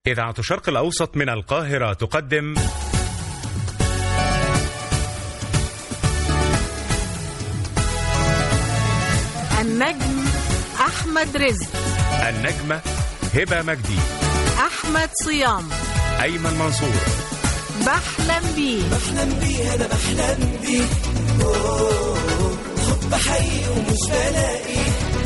إذاعة الشرق الأوسط من القاهرة تقدم النجم أحمد رزق النجمة هبة مجدي أحمد صيام أيمن منصور بحلم بيه بحلم بيه انا بحلم بيه أوه، حب حي ومش بلاقي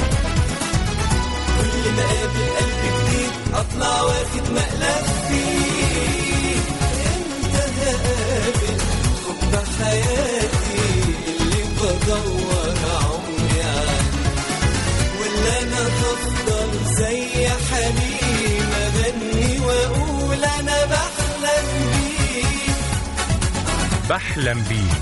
كل ما اقابل قلب جديد اطلع واخد مقلب فيه انت هقابل حب حياتي اللي بدور عمري عنه ولا انا هفضل زي حليم اغني واقول انا بحلم بيه بحلم بيه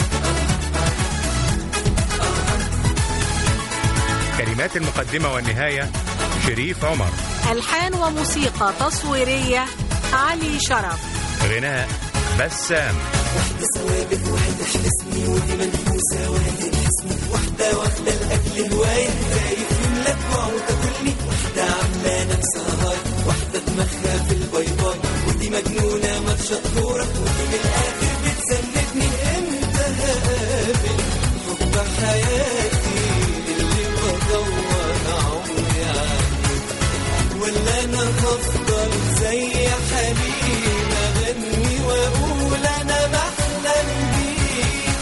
كلمات المقدمة والنهاية شريف عمر ألحان وموسيقى تصويرية علي شرف غناء بسام واحدة ثوابت واحدة حلسني ودي منفوسة وهدي اسمي واحدة واخدة الأكل هواية خايف يملك وتاكلني واحدة عاملة نفسها هاي واحدة دماغها في الباي باي ودي مجنونة ما شطورة ودي من الآخر بتسندني امتى هقابل حب حياتي اللي بدور عمري عنه ولا انا هفضل زي حليم اغني واقول انا بحلم بيه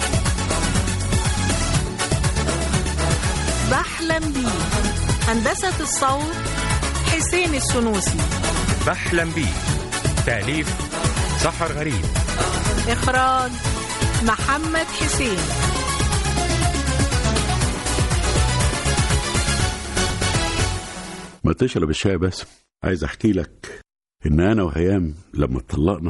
بحلم بيه هندسة الصوت حسين السنوسي بحلم بيه تأليف سحر غريب إخراج محمد حسين ما تشرب الشاي بس عايز احكي لك ان انا وهيام لما اتطلقنا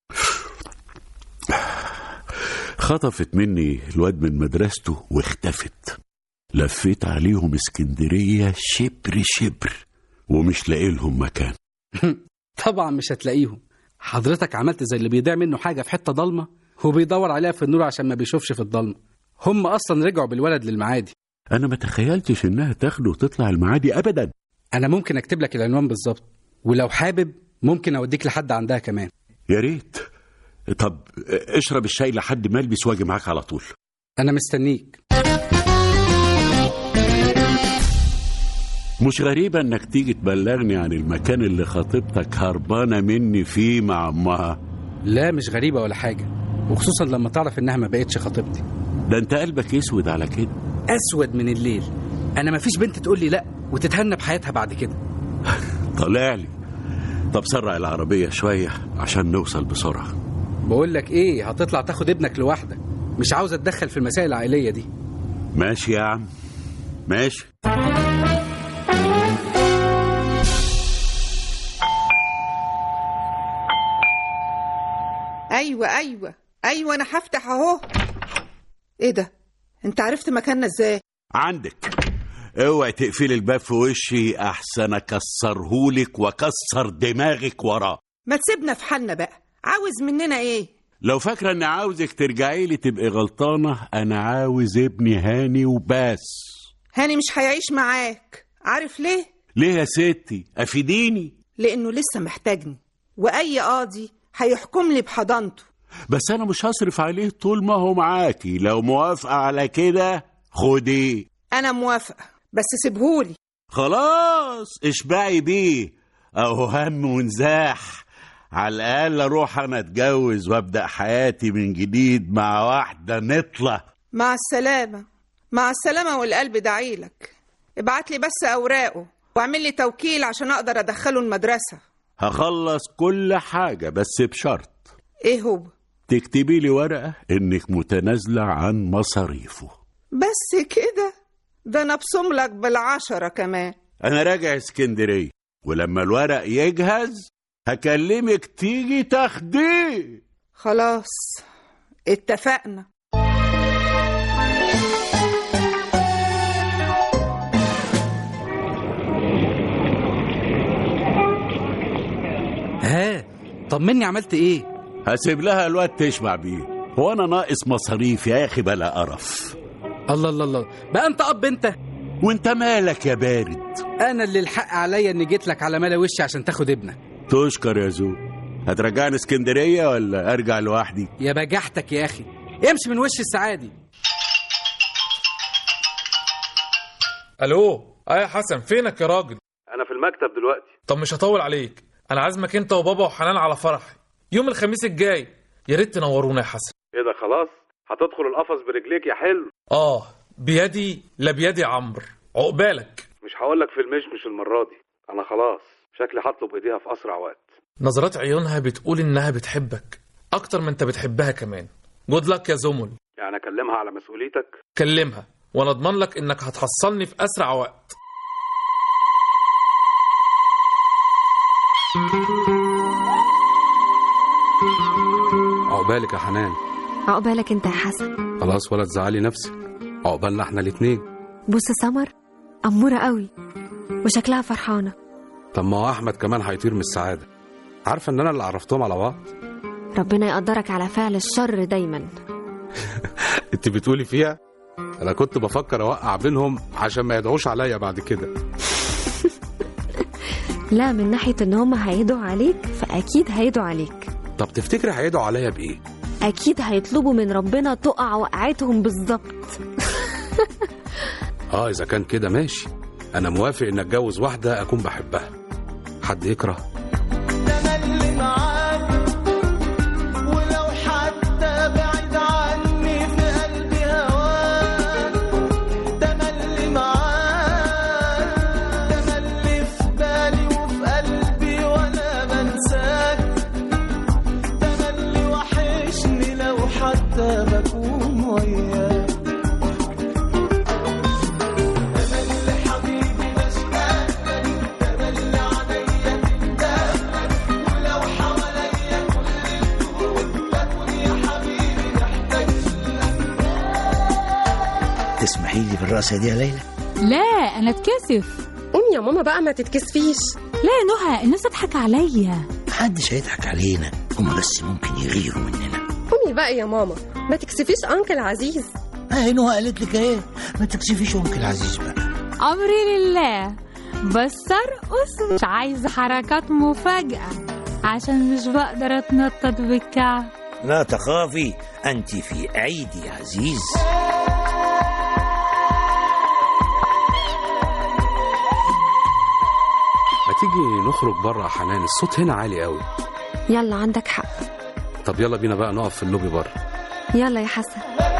خطفت مني الواد من مدرسته واختفت لفيت عليهم اسكندرية شبر شبر ومش لاقي لهم مكان طبعا مش هتلاقيهم حضرتك عملت زي اللي بيضيع منه حاجة في حتة ضلمة وبيدور عليها في النور عشان ما بيشوفش في الضلمة هم أصلا رجعوا بالولد للمعادي انا ما تخيلتش انها تاخده وتطلع المعادي ابدا أنا ممكن أكتب لك العنوان بالظبط ولو حابب ممكن أوديك لحد عندها كمان يا ريت طب اشرب الشاي لحد ما البس واجي معاك على طول أنا مستنيك مش غريبة انك تيجي تبلغني عن المكان اللي خطيبتك هربانة مني فيه مع امها لا مش غريبة ولا حاجة وخصوصا لما تعرف إنها ما بقتش خطيبتي ده انت قلبك اسود على كده أسود من الليل أنا مفيش بنت تقول لي لأ وتتهنى بحياتها بعد كده طالع لي طب سرع العربية شوية عشان نوصل بسرعة بقول لك إيه هتطلع تاخد ابنك لوحدك مش عاوز أتدخل في المسائل العائلية دي ماشي يا عم ماشي ايوه ايوه ايوه انا هفتح اهو ايه ده انت عرفت مكاننا ازاي عندك اوعي تقفل الباب في وشي احسن اكسرهولك واكسر دماغك وراه ما تسيبنا في حالنا بقى عاوز مننا ايه لو فاكرة اني عاوزك ترجعي لي تبقي غلطانة انا عاوز ابني هاني وبس هاني مش هيعيش معاك عارف ليه ليه يا ستي افيديني لانه لسه محتاجني واي قاضي هيحكم لي بحضانته بس انا مش هصرف عليه طول ما هو معاكي لو موافقة على كده خديه انا موافقه بس سيبهولي خلاص اشبعي بيه اهو هم ونزاح على الاقل اروح انا اتجوز وابدا حياتي من جديد مع واحده نطلة مع السلامه مع السلامه والقلب دعيلك ابعت لي بس اوراقه واعمل لي توكيل عشان اقدر ادخله المدرسه هخلص كل حاجه بس بشرط ايه هو تكتبي لي ورقه انك متنازله عن مصاريفه بس كده ده انا ابصم لك بالعشرة كمان انا راجع اسكندريه ولما الورق يجهز هكلمك تيجي تاخديه خلاص اتفقنا ها طمني عملت ايه هسيب لها الواد تشبع بيه هو انا ناقص مصاريف يا اخي بلا قرف الله الله الله بقى انت اب انت وانت مالك يا بارد انا اللي الحق عليا اني جيت لك على ملا وشي عشان تاخد ابنك تشكر يا زو هترجعني اسكندريه ولا ارجع لوحدي يا بجحتك يا اخي امشي من وش السعادي الو اه يا حسن فينك يا راجل انا في المكتب دلوقتي طب مش هطول عليك انا عازمك انت وبابا وحنان على فرحي يوم الخميس الجاي يا ريت تنورونا يا حسن ايه ده خلاص هتدخل القفص برجليك يا حلو اه بيدي لا بيدي عمرو عقبالك مش هقول لك في المشمش المره دي انا خلاص شكلي هطلب ايديها في اسرع وقت نظرات عيونها بتقول انها بتحبك اكتر ما انت بتحبها كمان جود لك يا زمل يعني اكلمها على مسؤوليتك كلمها وانا اضمن لك انك هتحصلني في اسرع وقت عقبالك يا حنان عقبالك انت يا حسن خلاص ولا تزعلي نفسك عقبالنا احنا الاتنين بص سمر أمورة قوي وشكلها فرحانة طب ما هو احمد كمان هيطير من السعاده عارفه ان انا اللي عرفتهم على بعض ربنا يقدرك على فعل الشر دايما انت بتقولي فيها انا كنت بفكر اوقع بينهم عشان ما يدعوش عليا بعد كده لا من ناحية ان هم هيدعوا عليك فأكيد هيدعوا عليك طب تفتكري هيدعوا عليا بايه أكيد هيطلبوا من ربنا تقع وقعتهم بالظبط اه اذا كان كده ماشي انا موافق ان اتجوز واحده اكون بحبها حد يكره ده انا اللي معاك ولو حتى بعيد عني في قلبي هواك ده انا اللي معاك ده انا اللي في بالي وفي قلبي وانا بنساك ده انا اللي وحشني لو حتى بكون وياك انا اللي حبيبي بشتاق لك ده انا اللي عليا تندهلك ولو حواليا كل الكون بكون يا حبيبي محتاج تسمحي لي بالرقصة دي يا ليلى لا انا اتكسف قومي يا ماما بقى ما تتكسفيش لا يا نهى الناس تضحك عليا محدش هيضحك علينا هما بس ممكن يغيروا مننا قومي بقى يا ماما ما تكسفيش انكل عزيز اهي نهى قالت لك ايه ما تكسفيش انكل عزيز بقى امري لله بس ارقص مش عايزه حركات مفاجاه عشان مش بقدر اتنطط بالكعب لا تخافي انت في عيدي يا عزيز ما تيجي نخرج بره يا حنان الصوت هنا عالي قوي يلا عندك حق طب يلا بينا بقى نقف في اللوبي بره يلا يا حسن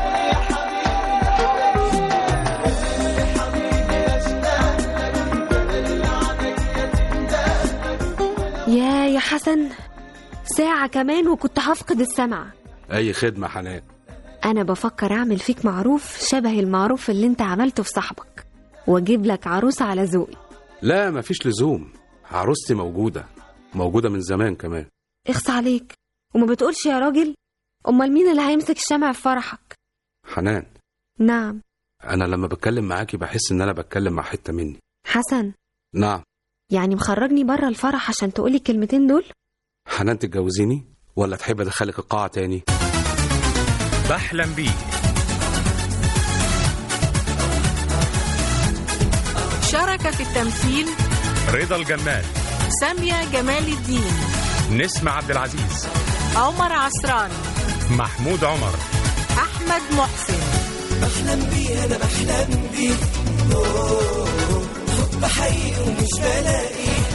يا يا حسن ساعة كمان وكنت هفقد السمع اي خدمه يا حنان أنا بفكر أعمل فيك معروف شبه المعروف اللي أنت عملته في صاحبك وأجيب لك عروسة على ذوقي لا مفيش لزوم عروستي موجوده موجوده من زمان كمان اخص عليك وما بتقولش يا راجل أمال مين اللي هيمسك الشمع في فرحك حنان نعم انا لما بتكلم معاكي بحس ان انا بتكلم مع حته مني حسن نعم يعني مخرجني بره الفرح عشان تقولي الكلمتين دول حنان تتجوزيني ولا تحب ادخلك القاعه تاني بحلم بيه شارك في التمثيل رضا الجمال سامية جمال الدين نسمة عبد العزيز عمر عصراني محمود عمر أحمد محسن بحلم بيه انا بحلم بيه أوه، حب حقيقي ومش بلاقيه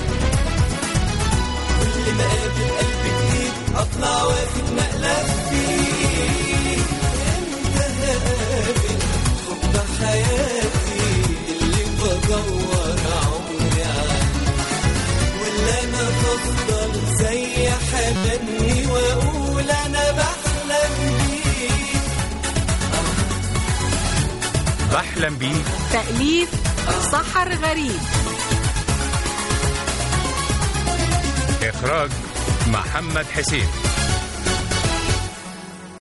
كل ما اقابل قلب جديد اطلع واخد مقلب فيه امتى هقابل حب حياتي اللي بدور عمري عنه ولا انا بفضل زي حبني واقول انا بحلم بيه بحلم بيه تأليف سحر غريب إخراج محمد حسين